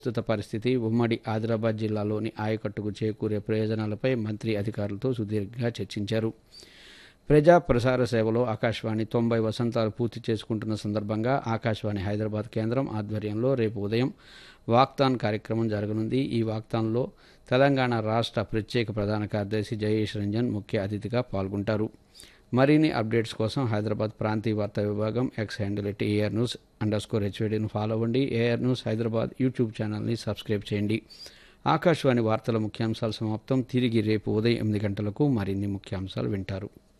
ప్రస్తుత పరిస్థితి ఉమ్మడి ఆదిలాబాద్ జిల్లాలోని ఆయకట్టుకు చేకూరే ప్రయోజనాలపై మంత్రి అధికారులతో సుదీర్ఘంగా చర్చించారు ప్రజా ప్రసార సేవలో ఆకాశవాణి తొంభై వసంతాలు పూర్తి చేసుకుంటున్న సందర్భంగా ఆకాశవాణి హైదరాబాద్ కేంద్రం ఆధ్వర్యంలో రేపు ఉదయం వాక్తాన్ కార్యక్రమం జరగనుంది ఈ వాక్తాన్లో తెలంగాణ రాష్ట్ర ప్రత్యేక ప్రధాన కార్యదర్శి జయేష్ రంజన్ ముఖ్య అతిథిగా పాల్గొంటారు మరిన్ని అప్డేట్స్ కోసం హైదరాబాద్ ప్రాంతీయ వార్తా విభాగం X handle at AR news underscore స్కోర్ హెచ్వేడిని ఫాలో అవ్వండి ఏఆర్ న్యూస్ హైదరాబాద్ యూట్యూబ్ ఛానల్ని సబ్స్క్రైబ్ చేయండి ఆకాశవాణి వార్తల ముఖ్యాంశాలు సమాప్తం తిరిగి రేపు ఉదయం ఎనిమిది గంటలకు మరిన్ని ముఖ్యాంశాలు వింటారు